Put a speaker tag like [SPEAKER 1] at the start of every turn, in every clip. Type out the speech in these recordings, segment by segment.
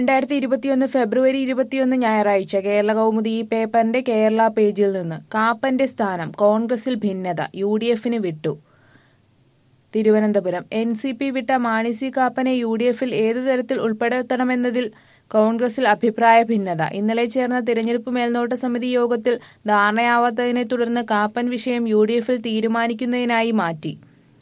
[SPEAKER 1] രണ്ടായിരത്തി ഇരുപത്തിയൊന്ന് ഫെബ്രുവരി ഇരുപത്തിയൊന്ന് ഞായറാഴ്ച കേരള കൗമുദി ഈ പേപ്പറിന്റെ കേരള പേജിൽ നിന്ന് കാപ്പന്റെ സ്ഥാനം കോൺഗ്രസിൽ ഭിന്നത യു ഡി എഫിന് വിട്ടു തിരുവനന്തപുരം എൻ സി പി വിട്ട മാണി സി കാപ്പനെ യു ഡി എഫിൽ ഏതു തരത്തിൽ ഉൾപ്പെടുത്തണമെന്നതിൽ കോൺഗ്രസിൽ അഭിപ്രായ ഭിന്നത ഇന്നലെ ചേർന്ന തിരഞ്ഞെടുപ്പ് മേൽനോട്ട സമിതി യോഗത്തിൽ ധാരണയാവാത്തതിനെ തുടർന്ന് കാപ്പൻ വിഷയം യു ഡി എഫിൽ തീരുമാനിക്കുന്നതിനായി മാറ്റി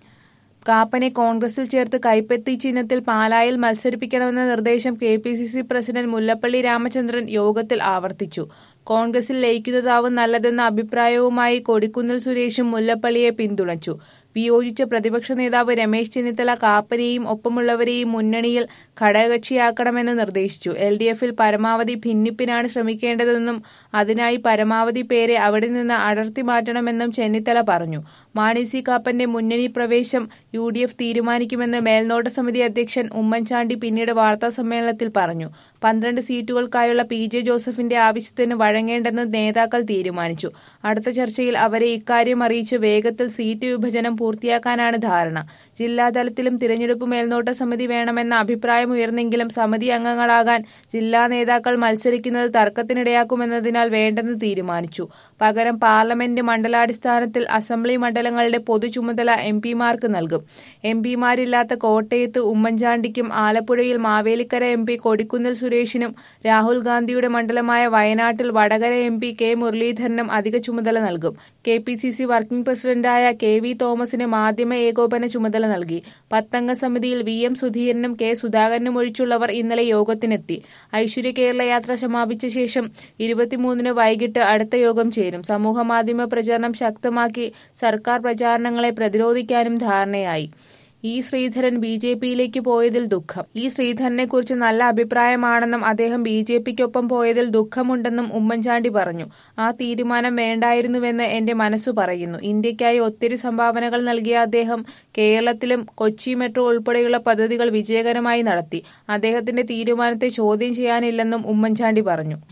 [SPEAKER 1] കാപ്പനെ കോൺഗ്രസിൽ ചേർത്ത് കൈപ്പത്തി ചിഹ്നത്തിൽ പാലായിൽ മത്സരിപ്പിക്കണമെന്ന നിർദ്ദേശം K P C C president Mullappally Ramachandran യോഗത്തിൽ ആവർത്തിച്ചു കോൺഗ്രസിൽ ലയിക്കുന്നതാവും നല്ലതെന്ന അഭിപ്രായവുമായി കൊടിക്കുന്നിൽ സുരേഷും മുല്ലപ്പള്ളിയെ പിന്തുണച്ചു വിയോജിച്ച പ്രതിപക്ഷ നേതാവ് രമേശ് ചെന്നിത്തല കാപ്പനെയും ഒപ്പമുള്ളവരെയും മുന്നണിയിൽ ഘടകകക്ഷിയാക്കണമെന്ന് നിർദ്ദേശിച്ചു എൽ ഡി എഫിൽ പരമാവധി ഭിന്നിപ്പിനാണ് ശ്രമിക്കേണ്ടതെന്നും അതിനായി പരമാവധി പേരെ അവിടെ നിന്ന് അടർത്തി മാറ്റണമെന്നും ചെന്നിത്തല പറഞ്ഞു മാണി സി കാപ്പന്റെ മുന്നണി പ്രവേശം യു ഡി എഫ് തീരുമാനിക്കുമെന്ന് മേൽനോട്ട സമിതി അധ്യക്ഷൻ ഉമ്മൻചാണ്ടി പിന്നീട് വാർത്താ സമ്മേളനത്തിൽ പറഞ്ഞു പന്ത്രണ്ട് സീറ്റുകൾക്കായുള്ള പി ജെ ജോസഫിന്റെ ആവശ്യത്തിന് വഴങ്ങേണ്ടെന്ന് നേതാക്കൾ തീരുമാനിച്ചു അടുത്ത ചർച്ചയിൽ അവരെ ഇക്കാര്യം അറിയിച്ച് വേഗത്തിൽ സീറ്റ് വിഭജനം പൂർത്തിയാക്കാനാണ് ധാരണ ജില്ലാതലത്തിലും തിരഞ്ഞെടുപ്പ് മേൽനോട്ട സമിതി വേണമെന്ന അഭിപ്രായമുയർന്നെങ്കിലും സമിതി അംഗങ്ങളാകാൻ ജില്ലാ നേതാക്കൾ മത്സരിക്കുന്നത് തർക്കത്തിനിടയാക്കുമെന്നതിനാൽ വേണ്ടെന്ന് തീരുമാനിച്ചു പകരം പാർലമെന്റ് മണ്ഡലാടിസ്ഥാനത്തിൽ അസംബ്ലി മണ്ഡലങ്ങളുടെ പൊതു ചുമതല എം പിമാർക്ക് നൽകും എം പിമാരില്ലാത്ത കോട്ടയത്ത് ഉമ്മൻചാണ്ടിക്കും ആലപ്പുഴയിൽ മാവേലിക്കര എം പി കൊടിക്കുന്നിൽ സുരേഷിനും രാഹുൽ ഗാന്ധിയുടെ മണ്ഡലമായ വയനാട്ടിൽ വടകര എം പി കെ മുരളീധരനും അധിക ചുമതല നൽകും K P C C working പ്രസിഡന്റായ കെ വി തോമസിന് മാധ്യമ ഏകോപന ചുമതല നൽകി പത്തംഗ സമിതിയിൽ വി എം സുധീരനും കെ സുധാകരനും ഒഴിച്ചുള്ളവർ ഇന്നലെ യോഗത്തിനെത്തി ഐശ്വര്യ കേരള യാത്ര സമാപിച്ച ശേഷം ഇരുപത്തിമൂന്നിന് വൈകിട്ട് അടുത്ത യോഗം ചേരും സമൂഹമാധ്യമ പ്രചാരണം ശക്തമാക്കി സർക്കാർ പ്രചാരണങ്ങളെ പ്രതിരോധിക്കാനും ധാരണയായി ഇ ശ്രീധരൻ ബി ജെ പിയിലേക്ക് പോയതിൽ ദുഃഖം ഇ ശ്രീധരനെ കുറിച്ച് നല്ല അഭിപ്രായമാണെന്നും അദ്ദേഹം ബി ജെ പിക്കൊപ്പം പോയതിൽ ദുഃഖമുണ്ടെന്നും ഉമ്മൻചാണ്ടി പറഞ്ഞു ആ തീരുമാനം വേണ്ടായിരുന്നുവെന്ന് എന്റെ മനസ്സു പറയുന്നു ഇന്ത്യക്കായി ഒത്തിരി സംഭാവനകൾ നൽകിയ അദ്ദേഹം കേരളത്തിലും കൊച്ചി മെട്രോ ഉൾപ്പെടെയുള്ള പദ്ധതികൾ വിജയകരമായി നടത്തി അദ്ദേഹത്തിന്റെ തീരുമാനത്തെ ചോദ്യം ചെയ്യാനില്ലെന്നും ഉമ്മൻചാണ്ടി പറഞ്ഞു